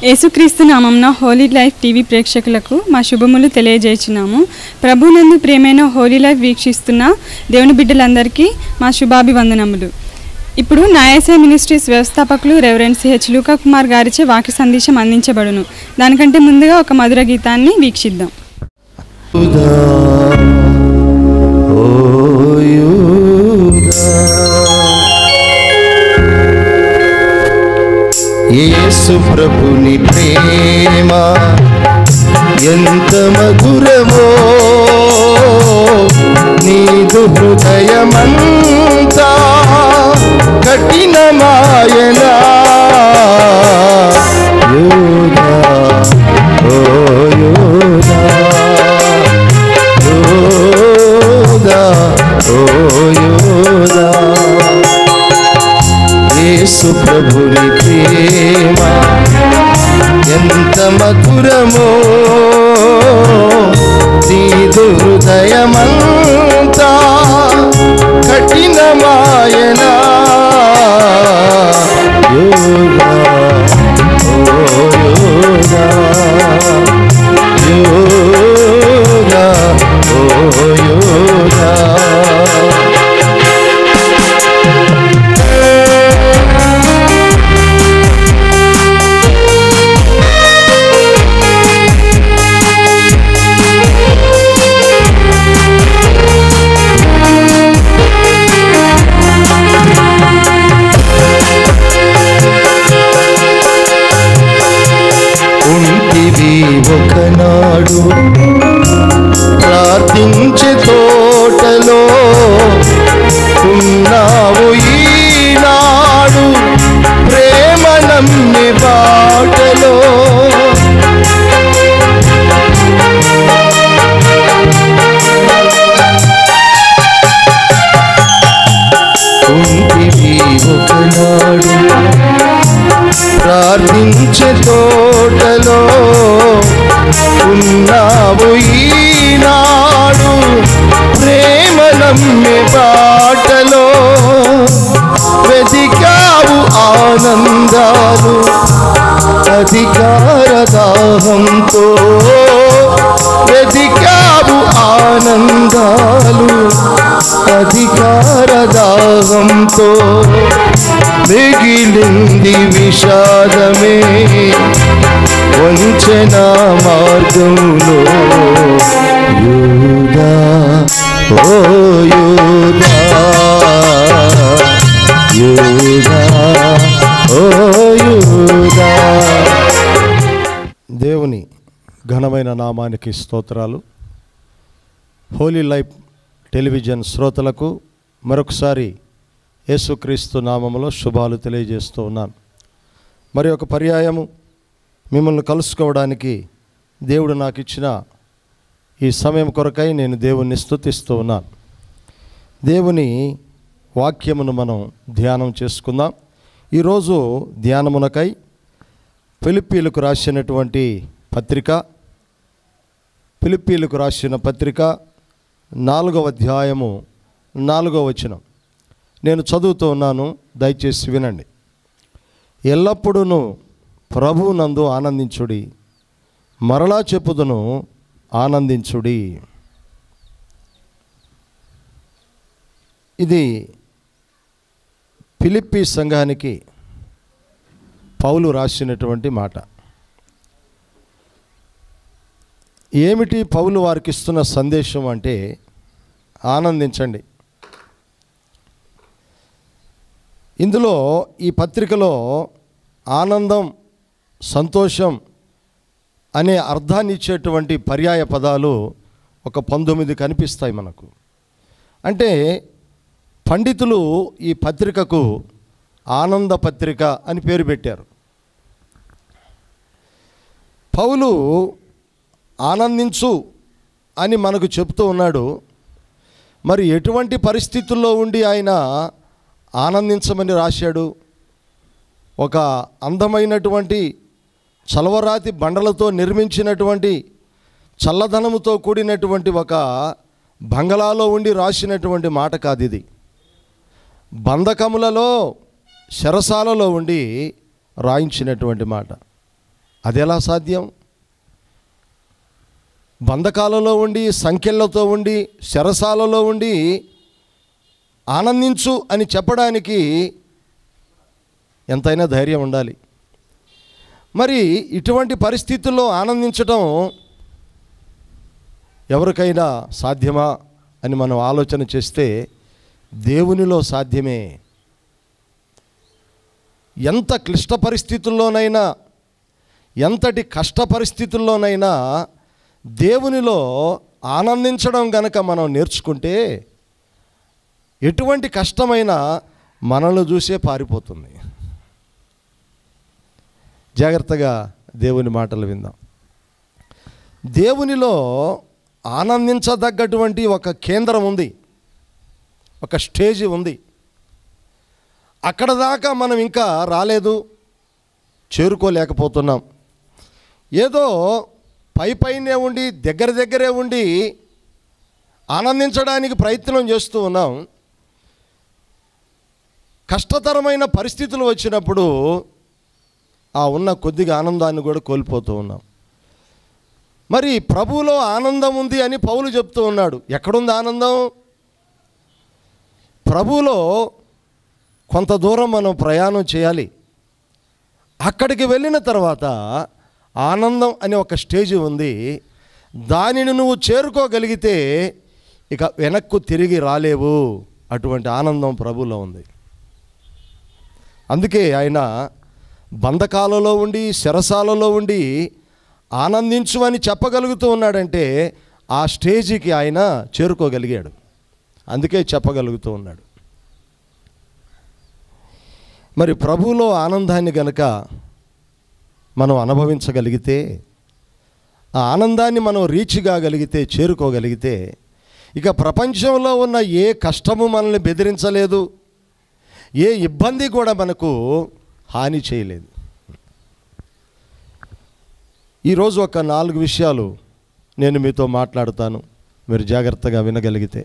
యేసుక్రీస్తు నామంన Holi life TV ప్రేక్షకులకు మా శుభములు తెలియజేస్తున్నాము ప్రభునందు ప్రేమైన హోలీ లైఫ్ వీక్షిస్తున్న దేవుని బిడ్డలందరికీ మా శుభాభివందనములు ఇప్పుడు నాయసే మినిస్ట్రీస్ వ్యవస్థాపకులు రెవరెండ్ సిహెచ్ లూకా కుమార్ గారిచే వాక్య సందేశం అందించబడును దానికంటే ముందుగా ఒక మధుర గీతాన్ని వీక్షిద్దాం యూదా, ఓ యూదా. యేసు ప్రభుని ప్రేమ ఎంత మధురమో నీదు హృదయమంతా కఠినమాయనా యూదా ఓ యూదా యోదా ఓ యోదా యేసు ప్రభుని ప్రేమ ఎంత మధురమో నీదు హృదయమంతా కఠినమాయనా యోగా ఓ యోగా యోగా ఓ యోగా ఉంటివి ఒకనాడు ప్రార్థించే తోటలో ఉన్నావు ఈనాడు ప్రేమ నమ్మి బాటలో ఉంటివి ఒకనాడు ప్రార్థించే తోటలో ఉన్నావు ఈనాడు ప్రేమ నమ్మే బాటలో వెతికావు ఆనందాలు అధికార దాహంతో వెతికావు ఆనందాలు అధికార దాహంతో మిగిలింది విషాదమే వంచన మార్గంలో యూదా ఓ యూదా యూదా ఓ యూదా దేవుని ఘనమైన నామానికి స్తోత్రాలు హోలీ లైఫ్ టెలివిజన్ శ్రోతలకు మరొకసారి యేసుక్రీస్తు నామములో శుభాలు తెలియజేస్తూ ఉన్నాను మరి ఒక పర్యాయము మిమ్మల్ని కలుసుకోవడానికి దేవుడు నాకు ఇచ్చిన ఈ సమయం కొరకై నేను దేవుణ్ణి స్తుతిస్తూ ఉన్నాను దేవుని వాక్యమును మనం ధ్యానం చేసుకుందాం ఈరోజు ధ్యానమునకై ఫిలిప్పీలకు రాసినటువంటి పత్రిక ఫిలిప్పీలకు రాసిన పత్రిక నాలుగవ అధ్యాయము నాలుగవ వచనం నేను చదువుతూ ఉన్నాను దయచేసి వినండి ఎల్లప్పుడూ ప్రభు నందు ఆనందించుడి మరలా చెప్పుదును ఆనందించుడి ఇది ఫిలిప్పీ సంఘానికి పౌలు రాసినటువంటి మాట ఏమిటి పౌలు వారికి ఇస్తున్న సందేశం అంటే ఆనందించండి ఇందులో ఈ పత్రికలో ఆనందం సంతోషం అనే అర్థాన్ని ఇచ్చేటువంటి పర్యాయ పదాలు ఒక పంతొమ్మిది కనిపిస్తాయి మనకు అంటే పండితులు ఈ పత్రికకు ఆనంద పత్రిక అని పేరు పెట్టారు పౌలు ఆనందించు అని మనకు చెప్తూ ఉన్నాడు మరి ఎటువంటి పరిస్థితుల్లో ఉండి ఆయన ఆనందించమని రాశాడు ఒక అందమైనటువంటి చలవరాతి బండలతో నిర్మించినటువంటి చల్లదనముతో కూడినటువంటి ఒక బంగళాలో ఉండి రాసినటువంటి మాట కాదు ఇది బంధకములలో శరసాలలో ఉండి రాయించినటువంటి మాట అది ఎలా సాధ్యం బంధకాలలో ఉండి సంఖ్యలతో ఉండి శరసాలలో ఉండి ఆనందించు అని చెప్పడానికి ఎంతైనా ధైర్యం ఉండాలి మరి ఇటువంటి పరిస్థితుల్లో ఆనందించడం ఎవరికైనా సాధ్యమా అని మనం ఆలోచన చేస్తే దేవునిలో సాధ్యమే ఎంత క్లిష్ట పరిస్థితుల్లోనైనా ఎంతటి కష్ట పరిస్థితుల్లోనైనా దేవునిలో ఆనందించడం గనక మనం నేర్చుకుంటే ఎటువంటి కష్టమైనా మనల్ని చూసే పారిపోతుంది జాగ్రత్తగా దేవుని మాటలు విందాం దేవునిలో ఆనందించదగ్గటువంటి ఒక కేంద్రం ఉంది ఒక స్టేజ్ ఉంది అక్కడ దాకా మనం ఇంకా రాలేదు చేరుకోలేకపోతున్నాం ఏదో పై పైనే ఉండి దగ్గర దగ్గరే ఉండి ఆనందించడానికి ప్రయత్నం చేస్తూ ఉన్నాం కష్టతరమైన పరిస్థితులు వచ్చినప్పుడు ఆ ఉన్న కొద్దిగా ఆనందాన్ని కూడా కోల్పోతూ ఉన్నాం మరి ప్రభువులో ఆనందం ఉంది అని పౌలు చెప్తూ ఉన్నాడు ఎక్కడుంది ఆనందం ప్రభువులో కొంత దూరం మనం ప్రయాణం చేయాలి అక్కడికి వెళ్ళిన తర్వాత ఆనందం అనే ఒక స్టేజ్ ఉంది దానిని నువ్వు చేరుకోగలిగితే ఇక వెనక్కు తిరిగి రాలేవు అటువంటి ఆనందం ప్రభులో ఉంది అందుకే ఆయన బంధకాలలో ఉండి శరసాలలో ఉండి ఆనందించు అని చెప్పగలుగుతూ ఉన్నాడంటే ఆ స్టేజికి ఆయన చేరుకోగలిగాడు అందుకే చెప్పగలుగుతూ ఉన్నాడు మరి ప్రభువులో ఆనందాన్ని గనక మనం అనుభవించగలిగితే ఆ ఆనందాన్ని మనం రీచ్ కాగలిగితే చేరుకోగలిగితే ఇక ప్రపంచంలో ఉన్న ఏ కష్టము మనల్ని బెదిరించలేదు ఏ ఇబ్బంది కూడా మనకు హాని చేయలేదు ఈరోజు ఒక నాలుగు విషయాలు నేను మీతో మాట్లాడుతాను మీరు జాగ్రత్తగా వినగలిగితే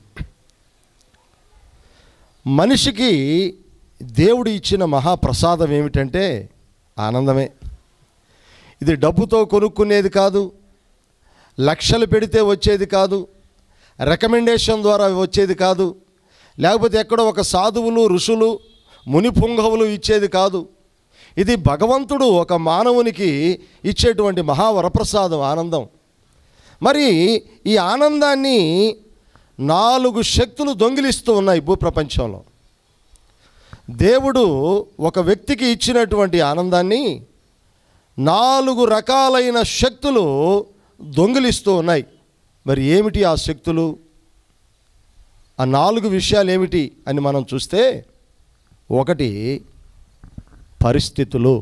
మనిషికి దేవుడు ఇచ్చిన మహాప్రసాదం ఏమిటంటే ఆనందమే ఇది డబ్బుతో కొనుక్కునేది కాదు లక్షలు పెడితే వచ్చేది కాదు రికమెండేషన్ ద్వారా వచ్చేది కాదు లేకపోతే ఎక్కడో ఒక సాధువులు ఋషులు మునిపుంగవులు ఇచ్చేది కాదు ఇది భగవంతుడు ఒక మానవునికి ఇచ్చేటువంటి మహావరప్రసాదం ఆనందం మరి ఈ ఆనందాన్ని నాలుగు శక్తులు దొంగిలిస్తూ ఉన్నాయి భూప్రపంచంలో దేవుడు ఒక వ్యక్తికి ఇచ్చినటువంటి ఆనందాన్ని నాలుగు రకాలైన శక్తులు దొంగిలిస్తూ ఉన్నాయి మరి ఏమిటి ఆ శక్తులు ఆ నాలుగు విషయాలు ఏమిటి అని మనం చూస్తే ఒకటి పరిస్థితులు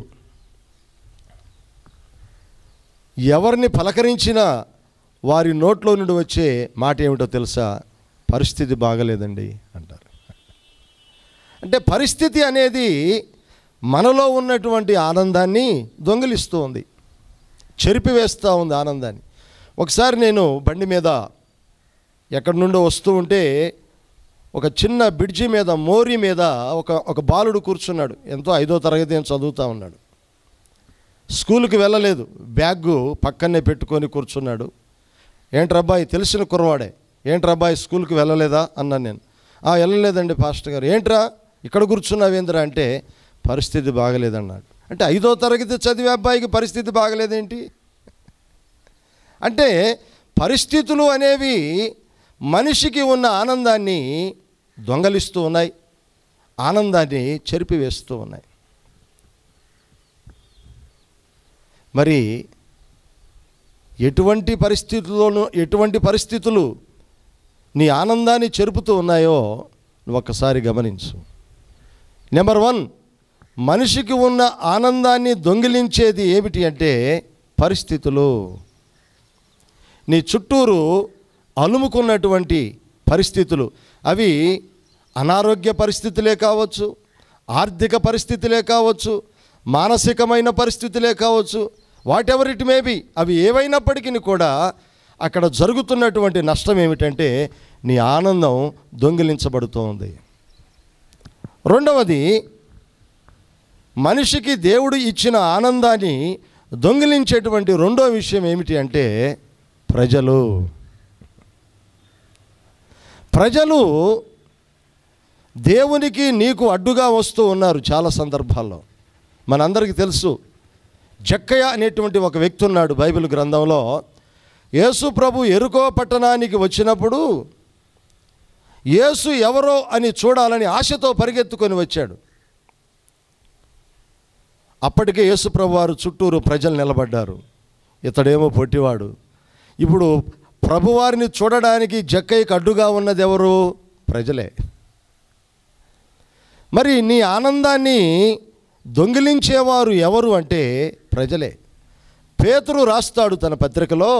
ఎవరిని పలకరించినా వారి నోట్లో నుండి వచ్చే మాట ఏమిటో తెలుసా పరిస్థితి బాగలేదండి అంటారు అంటే పరిస్థితి అనేది మనలో ఉన్నటువంటి ఆనందాన్ని దొంగిలిస్తూ ఉంది చెరిపివేస్తూ ఉంది ఆనందాన్ని ఒకసారి నేను బండి మీద ఎక్కడి నుండో వస్తూ ఉంటే ఒక చిన్న బ్రిడ్జి మీద మోరి మీద ఒక ఒక బాలుడు కూర్చున్నాడు ఎంతో ఐదో తరగతి అని చదువుతూ ఉన్నాడు స్కూల్కి వెళ్ళలేదు బ్యాగ్ పక్కనే పెట్టుకొని కూర్చున్నాడు ఏంట్రబ్బాయి తెలిసిన కుర్రవాడే ఏంట్రబ్బాయి స్కూల్కి వెళ్ళలేదా అన్నాను నేను "ఆ, వెళ్ళలేదండి పాస్టర్ గారు ఏంట్రా ఇక్కడ కూర్చున్నావేంద్రా అంటే పరిస్థితి బాగలేదన్నాడు అంటే ఐదో తరగతి చదివే అబ్బాయికి పరిస్థితి బాగలేదేంటి అంటే పరిస్థితులు అనేవి మనిషికి ఉన్న ఆనందాన్ని దొంగలిస్తూ ఉన్నాయి ఆనందాన్ని చెరిపివేస్తూ ఉన్నాయి మరి ఎటువంటి పరిస్థితుల్లోనూ ఎటువంటి పరిస్థితులు నీ ఆనందాన్ని చెరుపుతూ ఉన్నాయో నువ్వు ఒక్కసారి గమనించు నెంబర్ వన్ మనిషికి ఉన్న ఆనందాన్ని దొంగిలించేది ఏమిటి అంటే పరిస్థితులు నీ చుట్టూరు అలుముకున్నటువంటి పరిస్థితులు అవి అనారోగ్య పరిస్థితులే కావచ్చు ఆర్థిక పరిస్థితులే కావచ్చు మానసికమైన పరిస్థితులే కావచ్చు వాట్ ఎవర్ ఇట్ మేబీ అవి ఏవైనప్పటికీ కూడా అక్కడ జరుగుతున్నటువంటి నష్టం ఏమిటంటే నీ ఆనందం దొంగిలించబడుతోంది రెండవది మనిషికి దేవుడు ఇచ్చిన ఆనందాన్ని దొంగిలించేటువంటి రెండో విషయం ఏమిటి అంటే ప్రజలు ప్రజలు దేవునికి నీకు అడ్డుగా వస్తూ ఉన్నారు చాలా సందర్భాల్లో మనందరికీ తెలుసు జక్కయ్య అనేటువంటి ఒక వ్యక్తి ఉన్నాడు బైబిల్ గ్రంథంలో యేసు ప్రభు ఎరుకో పట్టణానికి వచ్చినప్పుడు యేసు ఎవరో అని చూడాలని ఆశతో పరిగెత్తుకొని వచ్చాడు అప్పటికే యేసు ప్రభు వారు చుట్టూరు ప్రజలు నిలబడ్డారు ఇతడేమో పొట్టివాడు ఇప్పుడు ప్రభువారిని చూడడానికి జక్కయ్యకు అడ్డుగా ఉన్నది ఎవరు ప్రజలే మరి నీ ఆనందాన్ని దొంగిలించేవారు ఎవరు అంటే ప్రజలే పేతురు రాస్తాడు తన పత్రికలో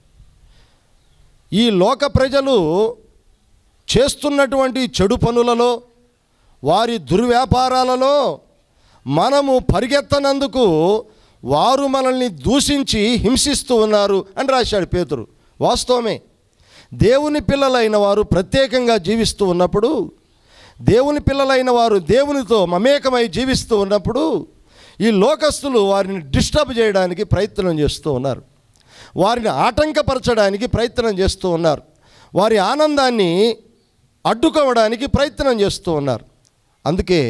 ఈ లోక ప్రజలు చేస్తున్నటువంటి చెడు పనులలో వారి దుర్వ్యాపారాలలో మనము పరిగెత్తనందుకు వారు మనల్ని దూషించి హింసిస్తూ ఉన్నారు అని రాశాడు పేతురు వాస్తవమే దేవుని పిల్లలైన వారు ప్రత్యేకంగా జీవిస్తూ ఉన్నప్పుడు దేవుని పిల్లలైన వారు దేవునితో మమేకమై జీవిస్తూ ఉన్నప్పుడు ఈ లోకస్తులు వారిని డిస్టర్బ్ చేయడానికి ప్రయత్నం చేస్తూ ఉన్నారు వారిని ఆటంకపరచడానికి ప్రయత్నం చేస్తూ ఉన్నారు వారి ఆనందాన్ని అడ్డుకోవడానికి ప్రయత్నం చేస్తూ ఉన్నారు అందుకే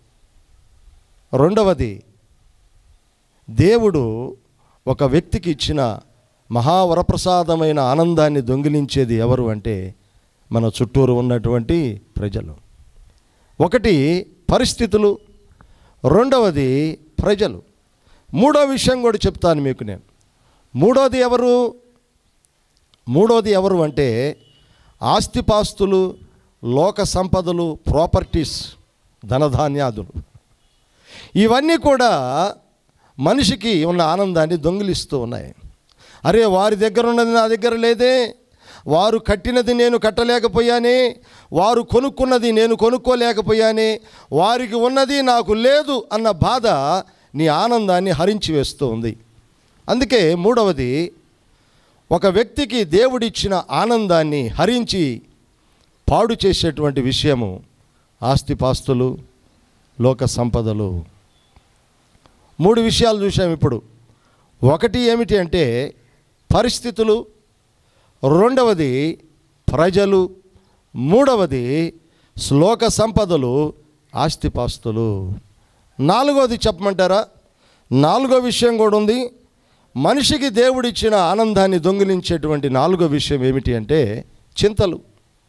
రెండవది దేవుడు ఒక వ్యక్తికి ఇచ్చిన మహావరప్రసాదమైన ఆనందాన్ని దొంగిలించేది ఎవరు అంటే మన చుట్టూరు ఉన్నటువంటి ప్రజలు ఒకటి పరిస్థితులు రెండవది ప్రజలు మూడో విషయం కూడా చెప్తాను మీకు నేను మూడోది ఎవరు మూడోది ఎవరు అంటే ఆస్తిపాస్తులు లోక సంపదలు ప్రాపర్టీస్ ధనధాన్యాదులు ఇవన్నీ కూడా మనిషికి ఉన్న ఆనందాన్ని దొంగిలిస్తూ ఉన్నాయి అరే వారి దగ్గర ఉన్నది నా దగ్గర లేదే వారు కట్టినది నేను కట్టలేకపోయానే వారు కొనుక్కున్నది నేను కొనుక్కోలేకపోయానే వారికి ఉన్నది నాకు లేదు అన్న బాధ నీ ఆనందాన్ని హరించి వేస్తూ ఉంది అందుకే మూడవది ఒక వ్యక్తికి దేవుడిచ్చిన ఆనందాన్ని హరించి పాడు చేసేటువంటి విషయము ఆస్తిపాస్తులు లోక సంపదలు మూడు విషయాలు చూసాం ఇప్పుడు ఒకటి ఏమిటి అంటే పరిస్థితులు రెండవది ప్రజలు మూడవది శ్లోక సంపదలు ఆస్తిపాస్తులు నాలుగవది చెప్పమంటారా నాలుగో విషయం కూడా ఉంది మనిషికి దేవుడిచ్చిన ఆనందాన్ని దొంగిలించేటువంటి నాలుగో విషయం ఏమిటి అంటే చింతలు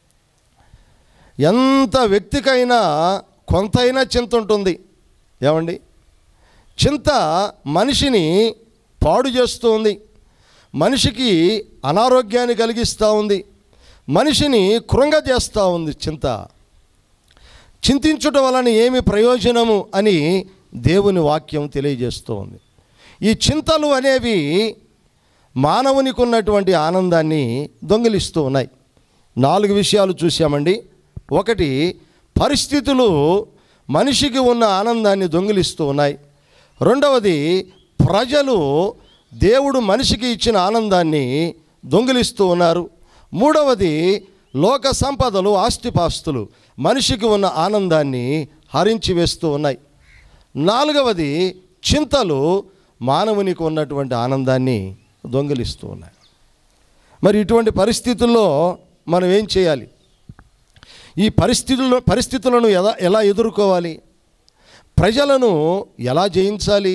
ఎంత వ్యక్తికైనా కొంతైనా చింత ఉంటుంది ఏమండి చింత మనిషిని పాడు చేస్తూ ఉంది మనిషికి అనారోగ్యాన్ని కలిగిస్తూ ఉంది మనిషిని కృంగజేస్తూ ఉంది చింత చింతించుట వలన ఏమి ప్రయోజనము అని దేవుని వాక్యం తెలియజేస్తూ ఉంది ఈ చింతలు అనేవి మానవునికి ఉన్నటువంటి ఆనందాన్ని దొంగిలిస్తూ ఉన్నాయి నాలుగు విషయాలు చూసామండి ఒకటి పరిస్థితులు మనిషికి ఉన్న ఆనందాన్ని దొంగిలిస్తూ ఉన్నాయి రెండవది ప్రజలు దేవుడు మనిషికి ఇచ్చిన ఆనందాన్ని దొంగిలిస్తూ ఉన్నారు మూడవది లోక సంపదలు ఆస్తిపాస్తులు మనిషికి ఉన్న ఆనందాన్ని హరించి వేస్తూ ఉన్నాయి నాలుగవది చింతలు మానవునికి ఉన్నటువంటి ఆనందాన్ని దొంగిలిస్తూ ఉన్నాయి మరి ఇటువంటి పరిస్థితుల్లో మనం ఏం చేయాలి ఈ పరిస్థితుల్లో పరిస్థితులను ఎలా ఎలా ఎదుర్కోవాలి ప్రజలను ఎలా జయించాలి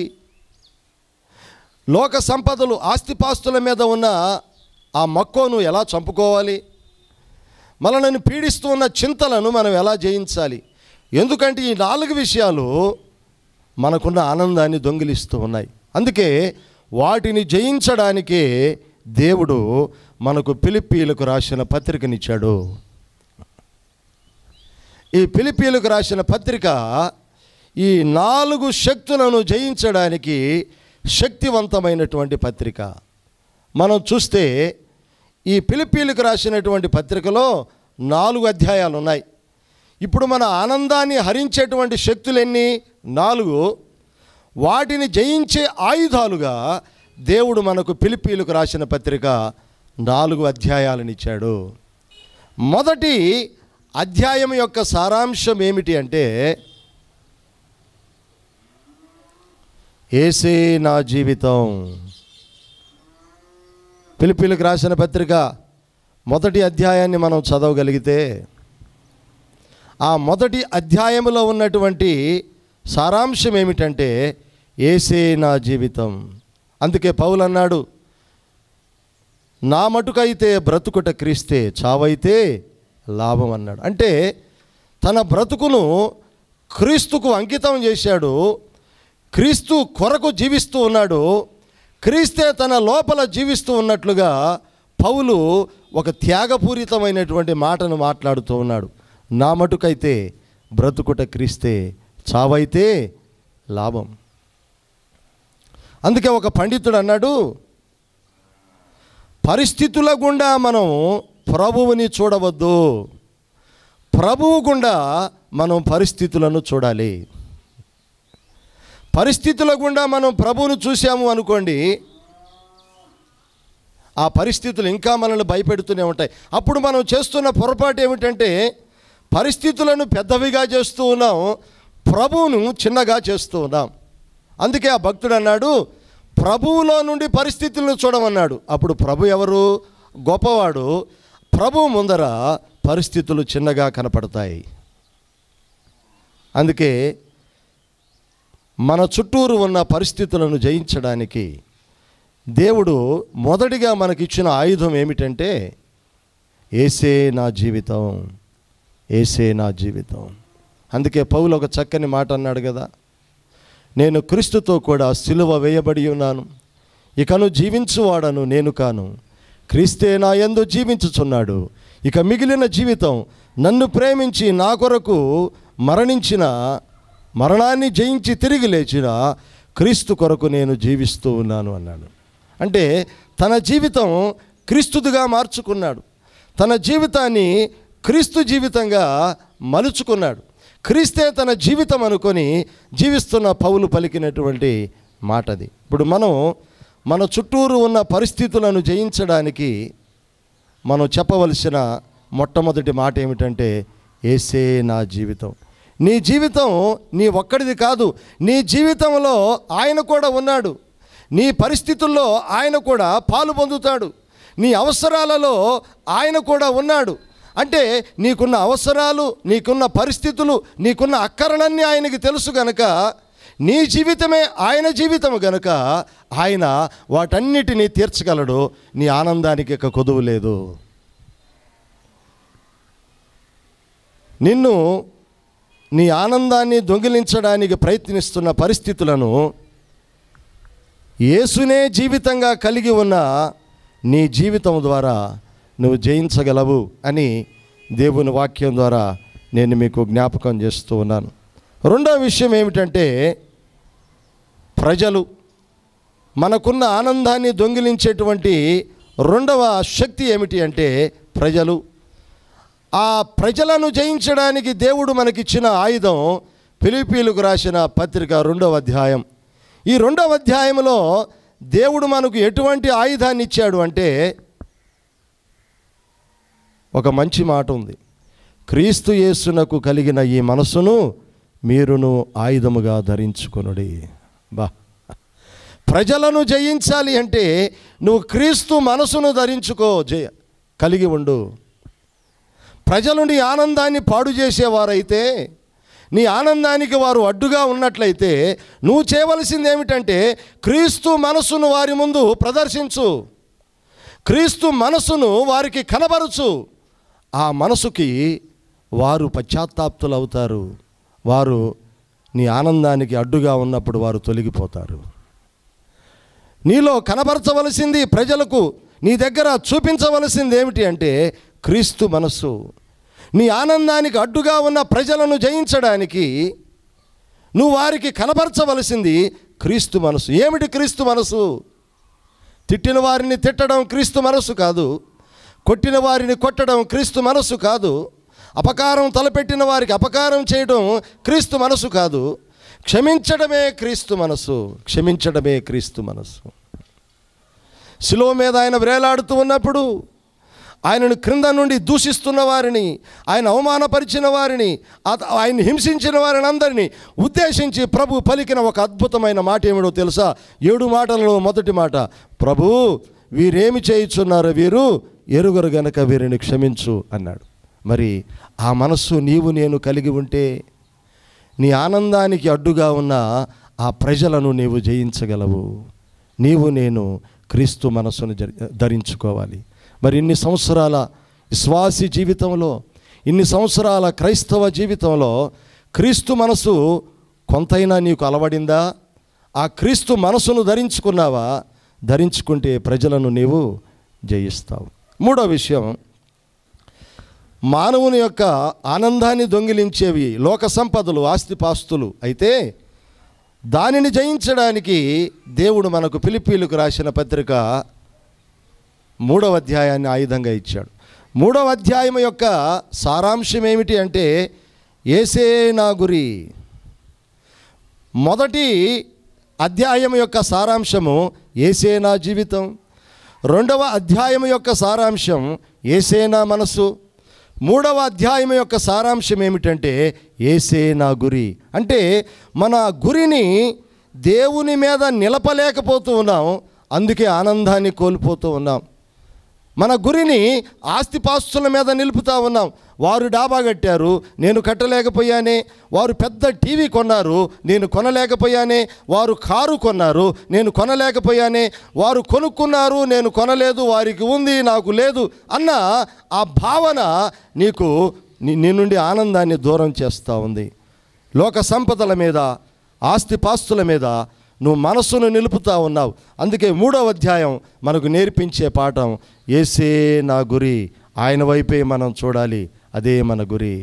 లోక సంపదలు ఆస్తిపాస్తుల మీద ఉన్న ఆ మక్కువను ఎలా చంపుకోవాలి మనల్ని పీడిస్తూ ఉన్న చింతలను మనం ఎలా జయించాలి ఎందుకంటే ఈ నాలుగు విషయాలు మనకున్న ఆనందాన్ని దొంగిలిస్తూ ఉన్నాయి అందుకే వాటిని జయించడానికే దేవుడు మనకు పిలిపీలకు రాసిన పత్రికనిచ్చాడు ఈ పిలిపీలకు రాసిన పత్రిక ఈ నాలుగు శక్తులను జయించడానికి శక్తివంతమైనటువంటి పత్రిక మనం చూస్తే ఈ పిలిపీలకు రాసినటువంటి పత్రికలో నాలుగు అధ్యాయాలు ఉన్నాయి ఇప్పుడు మన ఆనందాన్ని హరించేటువంటి శక్తులెన్ని నాలుగు వాటిని జయించే ఆయుధాలుగా దేవుడు మనకు పిలిపీలకు రాసిన పత్రిక నాలుగు అధ్యాయాలనిచ్చాడు మొదటి అధ్యాయం యొక్క సారాంశం ఏమిటి అంటే ఏసే నా జీవితం పిలిపిలికి రాసిన పత్రిక మొదటి అధ్యాయాన్ని మనం చదవగలిగితే ఆ మొదటి అధ్యాయములో ఉన్నటువంటి సారాంశం ఏమిటంటే ఏసే నా జీవితం అందుకే పౌలు అన్నాడు నా మటుకైతే బ్రతుకుట క్రీస్తే చావైతే లాభం అన్నాడు అంటే తన బ్రతుకును క్రీస్తుకు అంకితం చేశాడు క్రీస్తు కొరకు జీవిస్తూ ఉన్నాడు క్రీస్తే తన లోపల జీవిస్తూ ఉన్నట్లుగా పౌలు ఒక త్యాగపూరితమైనటువంటి మాటను మాట్లాడుతూ ఉన్నాడు నా మటుకైతే బ్రతుకుట క్రీస్తే చావైతే లాభం అందుకే ఒక పండితుడు అన్నాడు పరిస్థితుల గుండా మనం ప్రభువుని చూడవద్దు ప్రభువు గుండా మనం పరిస్థితులను చూడాలి పరిస్థితుల గుండా మనం ప్రభువును చూసాము అనుకోండి ఆ పరిస్థితులు ఇంకా మనల్ని భయపెడుతూనే ఉంటాయి అప్పుడు మనం చేస్తున్న పొరపాటు ఏమిటంటే పరిస్థితులను పెద్దవిగా చేస్తూ ఉన్నాం ప్రభువును చిన్నగా చేస్తూ ఉన్నాం అందుకే ఆ భక్తుడు అన్నాడు ప్రభువులో నుండి పరిస్థితులను చూడమన్నాడు అప్పుడు ప్రభు ఎవరు గొప్పవాడు ప్రభు ముందర పరిస్థితులు చిన్నగా కనపడతాయి అందుకే మన చుట్టూరు ఉన్న పరిస్థితులను జయించడానికి దేవుడు మొదటిగా మనకిచ్చిన ఆయుధం ఏమిటంటే ఏసే నా జీవితం ఏసే నా జీవితం అందుకే పౌలు ఒక చక్కని మాట అన్నాడు కదా నేను క్రీస్తుతో కూడా సిలువ వేయబడి ఉన్నాను ఇకను జీవించువాడను నేను కాను క్రీస్తే నా యందు జీవించుచున్నాడు ఇక మిగిలిన జీవితం నన్ను ప్రేమించి నా కొరకు మరణించిన మరణాన్ని జయించి తిరిగి లేచిన క్రీస్తు కొరకు నేను జీవిస్తూ ఉన్నాను అన్నాడు అంటే తన జీవితం క్రీస్తుదిగా మార్చుకున్నాడు తన జీవితాన్ని క్రీస్తు జీవితంగా మలుచుకున్నాడు క్రీస్తే తన జీవితం అనుకొని జీవిస్తున్న పౌలు పలికినటువంటి మాట అది ఇప్పుడు మనం మన చుట్టూరు ఉన్న పరిస్థితులను జయించడానికి మనం చెప్పవలసిన మొట్టమొదటి మాట ఏమిటంటే ఏసే నా జీవితం నీ జీవితం నీ ఒక్కడిది కాదు నీ జీవితంలో ఆయన కూడా ఉన్నాడు నీ పరిస్థితుల్లో ఆయన కూడా పాలు పొందుతాడు నీ అవసరాలలో ఆయన కూడా ఉన్నాడు అంటే నీకున్న అవసరాలు నీకున్న పరిస్థితులు నీకున్న అక్కరలన్నీ ఆయనకి తెలుసు గనక నీ జీవితమే ఆయన జీవితం గనుక ఆయన వాటన్నిటినీ తీర్చగలడు నీ ఆనందానికి ఇక కొదువు లేదు నిన్ను నీ ఆనందాన్ని దొంగిలించడానికి ప్రయత్నిస్తున్న పరిస్థితులను యేసునే జీవితంగా కలిగి ఉన్న నీ జీవితం ద్వారా నువ్వు జయించగలవు అని దేవుని వాక్యం ద్వారా నేను మీకు జ్ఞాపకం చేస్తూ ఉన్నాను రెండో విషయం ఏమిటంటే ప్రజలు మనకున్న ఆనందాన్ని దొంగిలించేటువంటి రెండవ శక్తి ఏమిటి అంటే ప్రజలు ఆ ప్రజలను జయించడానికి దేవుడు మనకిచ్చిన ఆయుధం ఫిలిపీలకు రాసిన పత్రిక రెండవ అధ్యాయం ఈ రెండవ అధ్యాయంలో దేవుడు మనకు ఎటువంటి ఆయుధాన్ని ఇచ్చాడు అంటే ఒక మంచి మాట ఉంది క్రీస్తు యేసునకు కలిగిన ఈ మనసును మీరును ఆయుధముగా ధరించుకొనుడి బా ప్రజలను జయించాలి అంటే నువ్వు క్రీస్తు మనసును ధరించుకో జయ కలిగి ఉండు ప్రజలు నీ ఆనందాన్ని పాడు చేసేవారైతే నీ ఆనందానికి వారు అడ్డుగా ఉన్నట్లయితే నువ్వు చేయవలసింది ఏమిటంటే క్రీస్తు మనసును వారి ముందు ప్రదర్శించు క్రీస్తు మనసును వారికి కనబరచు ఆ మనసుకి వారు పశ్చాత్తాప్తులు అవుతారు వారు నీ ఆనందానికి అడ్డుగా ఉన్నప్పుడు వారు తొలగిపోతారు నీలో కనబరచవలసింది ప్రజలకు నీ దగ్గర చూపించవలసింది ఏమిటి అంటే క్రీస్తు మనస్సు నీ ఆనందానికి అడ్డుగా ఉన్న ప్రజలను జయించడానికి నువ్వు వారికి కనబరచవలసింది క్రీస్తు మనసు ఏమిటి క్రీస్తు మనసు తిట్టిన వారిని తిట్టడం క్రీస్తు మనసు కాదు కొట్టిన వారిని కొట్టడం క్రీస్తు మనసు కాదు అపకారం తలపెట్టిన వారికి అపకారం చేయడం క్రీస్తు మనసు కాదు క్షమించడమే క్రీస్తు మనసు క్షమించడమే క్రీస్తు మనసు శిలువ మీద ఆయన వేలాడుతూ ఉన్నప్పుడు ఆయనను క్రింద నుండి దూషిస్తున్న వారిని ఆయన అవమానపరిచిన వారిని అత- ఆయన హింసించిన వారిని అందరినీ ఉద్దేశించి ప్రభు పలికిన ఒక అద్భుతమైన మాట ఏమిటో తెలుసా ఏడు మాటలలో మొదటి మాట ప్రభు వీరేమి చేయుచున్నారో వీరు ఎరుగరు గనక వీరిని క్షమించు అన్నాడు మరి ఆ మనస్సు నీవు నేను కలిగి ఉంటే నీ ఆనందానికి అడ్డుగా ఉన్న ఆ ప్రజలను నీవు జయించగలవు నీవు నేను క్రీస్తు మనస్సును జరి- ధరించుకోవాలి మరి ఇన్ని సంవత్సరాల విశ్వాసి జీవితంలో ఇన్ని సంవత్సరాల క్రైస్తవ జీవితంలో క్రీస్తు మనసు కొంతైనా నీకు అలవడిందా ఆ క్రీస్తు మనసును ధరించుకున్నావా ధరించుకుంటే ప్రజలను నీవు జయిస్తావు మూడో విషయం మానవుని యొక్క ఆనందాన్ని దొంగిలించేవి లోక సంపదలు ఆస్తిపాస్తులు అయితే దానిని జయించడానికి దేవుడు మనకు పిలిపీలకు రాసిన పత్రిక మూడవ అధ్యాయాన్ని ఆయుధంగా ఇచ్చాడు మూడవ అధ్యాయం యొక్క సారాంశం ఏమిటి అంటే ఏసే నా గురి మొదటి అధ్యాయం యొక్క సారాంశము ఏసే నా జీవితం రెండవ అధ్యాయం యొక్క సారాంశం ఏసే నా మనసు మూడవ అధ్యాయం యొక్క సారాంశం ఏమిటంటే ఏసే నా గురి అంటే మన గురిని దేవుని మీద నిలపలేకపోతూ ఉన్నాం అందుకే ఆనందాన్ని కోల్పోతూ ఉన్నాం మన గురిని ఆస్తిపాస్తుల మీద నిలుపుతా ఉన్నాం వారు డాబా కట్టారు నేను కట్టలేకపోయానే వారు పెద్ద టీవీ కొన్నారు నేను కొనలేకపోయానే వారు కారు కొన్నారు నేను కొనలేకపోయానే వారు కొనుక్కున్నారు నేను కొనలేదు వారికి ఉంది నాకు లేదు అన్న ఆ భావన నీకు నీ నీ నుండి ఆనందాన్ని దూరం చేస్తూ ఉంది లోక సంపదల మీద ఆస్తిపాస్తుల మీద నువ్వు మనస్సును నిలుపుతా ఉన్నావు అందుకే మూడవ అధ్యాయం మనకు నేర్పించే పాఠం ఏసే నా గురి ఆయన వైపే మనం చూడాలి అదే మన గురి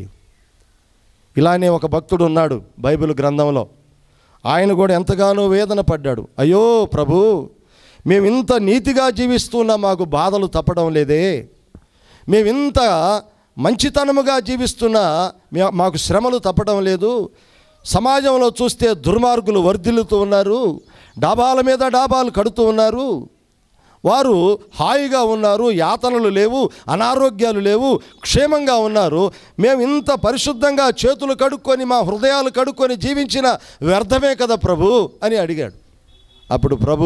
ఇలానే ఒక భక్తుడు ఉన్నాడు బైబిల్ గ్రంథంలో ఆయన కూడా ఎంతగానో వేదన పడ్డాడు అయ్యో ప్రభు మేము ఇంత నీతిగా జీవిస్తున్నా మాకు బాధలు తప్పడం లేదే మేము ఇంత మంచితనముగా జీవిస్తున్నా మే- మాకు శ్రమలు తప్పడం లేదు సమాజంలో చూస్తే దుర్మార్గులు వర్ధిల్లుతూ ఉన్నారు డాబాల మీద డాబాలు కడుతూ ఉన్నారు వారు హాయిగా ఉన్నారు యాతనలు లేవు అనారోగ్యాలు లేవు క్షేమంగా ఉన్నారు మేము ఇంత పరిశుద్ధంగా చేతులు కడుక్కొని మా హృదయాలు కడుక్కొని జీవించిన వ్యర్థమే కదా ప్రభు అని అడిగాడు అప్పుడు ప్రభు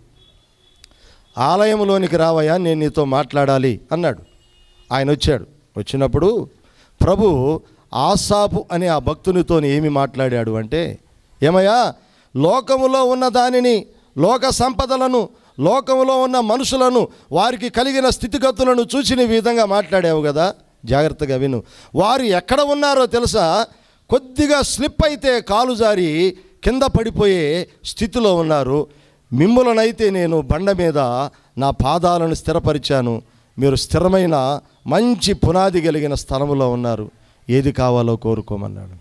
ఆలయంలోనికి రావయ్యా నేను నీతో మాట్లాడాలి అన్నాడు ఆయన వచ్చాడు వచ్చినప్పుడు ప్రభు ఆసాపు అనే ఆ భక్తునితో ఏమి మాట్లాడాడు అంటే ఏమయ్యా లోకములో ఉన్న దానిని లోక సంపదలను లోకములో ఉన్న మనుషులను వారికి కలిగిన స్థితిగతులను చూసిన విధంగా మాట్లాడావు కదా జాగ్రత్తగా విను వారు ఎక్కడ ఉన్నారో తెలుసా కొద్దిగా స్లిప్ అయితే కాలు జారి కింద పడిపోయే స్థితిలో ఉన్నారు మిమ్ములనైతే నేను బండ మీద నా పాదాలను స్థిరపరిచాను మీరు స్థిరమైన మంచి పునాది కలిగిన స్థలములో ఉన్నారు ఏది కావాలో కోరుకోమన్నాడు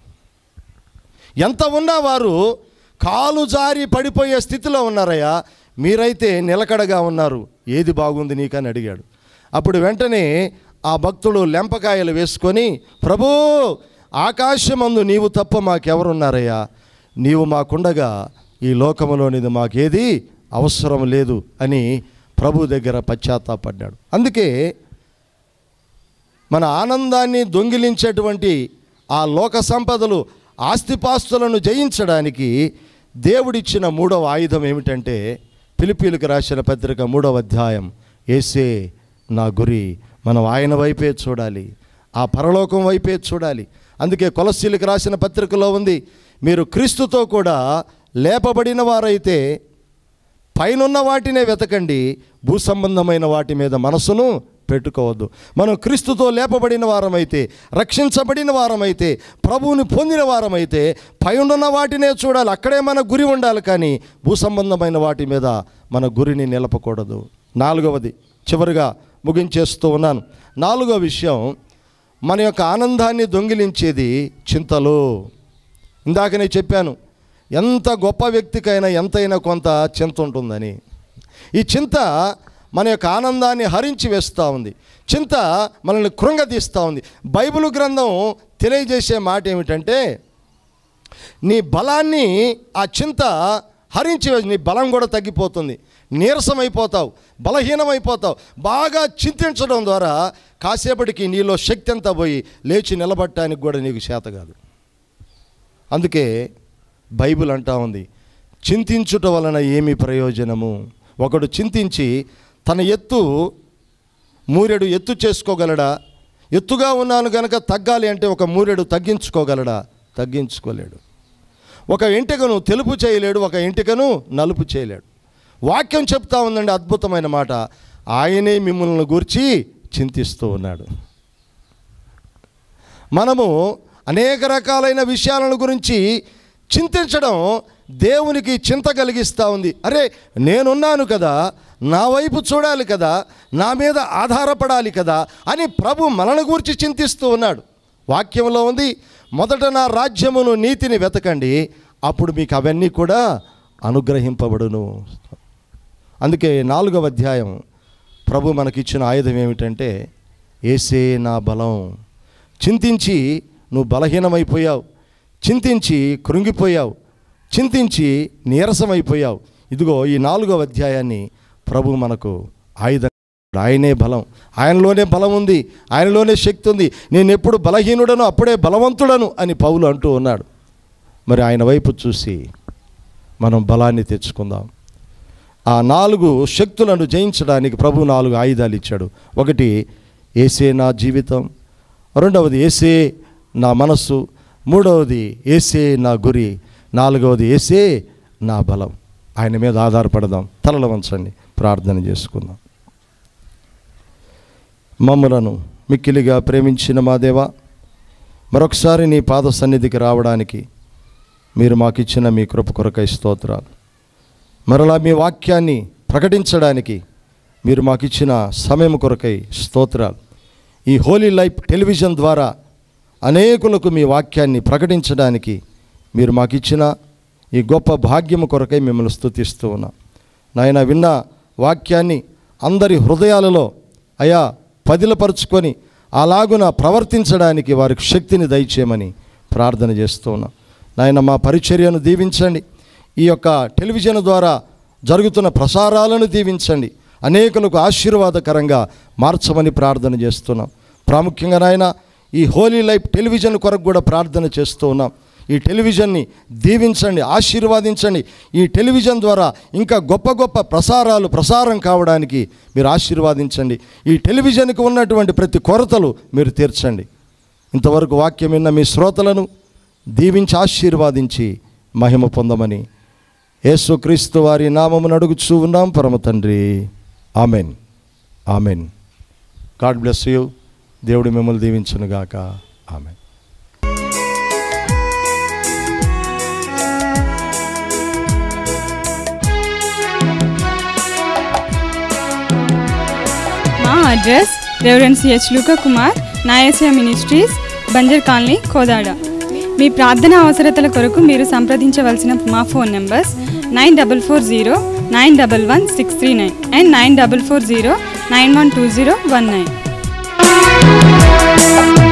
ఎంత ఉన్నా వారు కాలు జారి పడిపోయే స్థితిలో ఉన్నారయ్యా మీరైతే నిలకడగా ఉన్నారు ఏది బాగుంది నీకని అడిగాడు అప్పుడు వెంటనే ఆ భక్తుడు లెంపకాయలు వేసుకొని ప్రభూ ఆకాశమందు నీవు తప్ప మాకెవరున్నారయ్యా నీవు మాకుండగా ఈ లోకములోనిది మాకేది అవసరం లేదు అని ప్రభు దగ్గర పశ్చాత్తాపడ్డాడు అందుకే మన ఆనందాన్ని దొంగిలించేటువంటి ఆ లోక సంపదలు ఆస్తిపాస్తులను జయించడానికి దేవుడిచ్చిన మూడవ ఆయుధం ఏమిటంటే పిలిపిలకు రాసిన పత్రిక మూడవ అధ్యాయం ఏసే నా గురి మనం ఆయన వైపే చూడాలి ఆ పరలోకం వైపే చూడాలి అందుకే కొలస్సీలకు రాసిన పత్రికలో ఉంది మీరు క్రీస్తుతో కూడా లేపబడిన వారైతే పైనున్న వాటినే వెతకండి భూ సంబంధమైన వాటి మీద మనసును పెట్టుకోవద్దు మనం క్రీస్తుతో లేపబడిన వారమైతే రక్షించబడిన వారమైతే ప్రభువుని పొందిన వారమైతే పైనున్న వాటినే చూడాలి అక్కడే మన గురి ఉండాలి కానీ భూ సంబంధమైన వాటి మీద మన గురిని నిలపకూడదు నాలుగవది చివరిగా ముగించేస్తూ ఉన్నాను నాలుగో విషయం మన యొక్క ఆనందాన్ని దొంగిలించేది చింతలు ఇందాకనే చెప్పాను ఎంత గొప్ప వ్యక్తికైనా ఎంతైనా కొంత చింత ఉంటుందని ఈ చింత మన యొక్క ఆనందాన్ని హరించి వేస్తూ ఉంది చింత మనల్ని కృంగదీస్తూ ఉంది బైబిల్ గ్రంథం తెలియజేసే మాట ఏమిటంటే నీ బలాన్ని ఆ చింత హరించి వేసి నీ బలం కూడా తగ్గిపోతుంది నీరసమైపోతావు బలహీనమైపోతావు బాగా చింతించడం ద్వారా కాసేపటికి నీలో శక్తి అంతా పోయి లేచి నిలబడటానికి కూడా నీకు చేత కాదు అందుకే బైబిల్ అంటా ఉంది చింతించుట వలన ఏమి ప్రయోజనము ఒకడు చింతించి తన ఎత్తు మూరెడు ఎత్తు చేసుకోగలడా ఎత్తుగా ఉన్నాను గనక తగ్గాలి అంటే ఒక మూరెడు తగ్గించుకోగలడా తగ్గించుకోలేడు ఒక ఎంటికను తెలుపు చేయలేడు ఒక ఎంటికను నలుపు చేయలేడు వాక్యం చెప్తా ఉందండి అద్భుతమైన మాట ఆయనే మిమ్మల్ని గూర్చి చింతిస్తూ ఉన్నాడు మనము అనేక రకాలైన విషయాలను గురించి చింతించడం దేవునికి చింత కలిగిస్తూ ఉంది అరే నేనున్నాను కదా నా వైపు చూడాలి కదా నా మీద ఆధారపడాలి కదా అని ప్రభు మనను గురించి చింతిస్తూ ఉన్నాడు వాక్యంలో ఉంది మొదట నా రాజ్యమును నీతిని వెతకండి అప్పుడు మీకు అవన్నీ కూడా అనుగ్రహింపబడును అందుకే నాలుగవ అధ్యాయం ప్రభు మనకిచ్చిన ఆయుధం ఏమిటంటే ఏసే నా బలం చింతించి నువ్వు బలహీనమైపోయావు చింతించి కృంగిపోయావు చింతించి నీరసమైపోయావు ఇదిగో ఈ నాలుగవ అధ్యాయాన్ని ప్రభు మనకు ఆయుధం ఆయనే బలం ఆయనలోనే బలం ఉంది ఆయనలోనే శక్తి ఉంది నేను ఎప్పుడు బలహీనుడను అప్పుడే బలవంతుడను అని పౌలు అంటూ ఉన్నాడు మరి ఆయన వైపు చూసి మనం బలాన్ని తెచ్చుకుందాం ఆ నాలుగు శక్తులను జయించడానికి ప్రభు నాలుగు ఆయుధాలు ఇచ్చాడు ఒకటి ఏసే నా జీవితం రెండవది ఏసే నా మనస్సు మూడవది ఏసే నా గురి నాలుగవది ఏసే నా బలం ఆయన మీద ఆధారపడదాం తలలు వంచండి ప్రార్థన చేసుకుందాం మమ్మలను మిక్కిలిగా ప్రేమించిన మా దేవా మరొకసారి నీ పాద సన్నిధికి రావడానికి మీరు మాకిచ్చిన మీ కృప కొరకై స్తోత్రాలు మరలా మీ వాక్యాన్ని ప్రకటించడానికి మీరు మాకిచ్చిన సమయం కొరకై స్తోత్రాలు ఈ హోలీ లైఫ్ టెలివిజన్ ద్వారా అనేకులకు మీ వాక్యాన్ని ప్రకటించడానికి మీరు మాకిచ్చిన ఈ గొప్ప భాగ్యము కొరకై మిమ్మల్ని స్తుతిస్తూ ఉన్నాం నాయన విన్న వాక్యాన్ని అందరి హృదయాలలో అయా పదిలపరుచుకొని అలాగున ప్రవర్తించడానికి వారికి శక్తిని దయచేయమని ప్రార్థన చేస్తూ ఉన్నాం నాయన మా పరిచర్యను దీవించండి ఈ యొక్క టెలివిజన్ ద్వారా జరుగుతున్న ప్రసారాలను దీవించండి అనేకులకు ఆశీర్వాదకరంగా మార్చమని ప్రార్థన చేస్తున్నాం ప్రాముఖ్యంగా నాయన ఈ హోలీ లైఫ్ టెలివిజన్ కొరకు కూడా ప్రార్థన చేస్తూ ఉన్నాం ఈ టెలివిజన్ని దీవించండి ఆశీర్వాదించండి ఈ టెలివిజన్ ద్వారా ఇంకా గొప్ప గొప్ప ప్రసారాలు ప్రసారం కావడానికి మీరు ఆశీర్వాదించండి ఈ టెలివిజన్కి ఉన్నటువంటి ప్రతి కొరతలు మీరు తీర్చండి ఇంతవరకు వాక్యం విన్న మీ శ్రోతలను దీవించి ఆశీర్వాదించి మహిమ పొందమని యేసుక్రీస్తు వారి నామమును అడుగుచూ ఉన్నాం పరమ తండ్రి amen amen God bless you దేవుడు మిమ్మల్ని దీవించునుగాక ఆమెన్ మా address reverence H Luka Kumar నాయసయ మినిస్ట్రీస్ బంజర్ కాలనీ కోదాడ మీ ప్రార్థన అవసరతల కొరకు మీరు సంప్రదించవలసిన మా phone numbers nine double four zero nine double one six three nine and nine double four zero nine one two zero one nine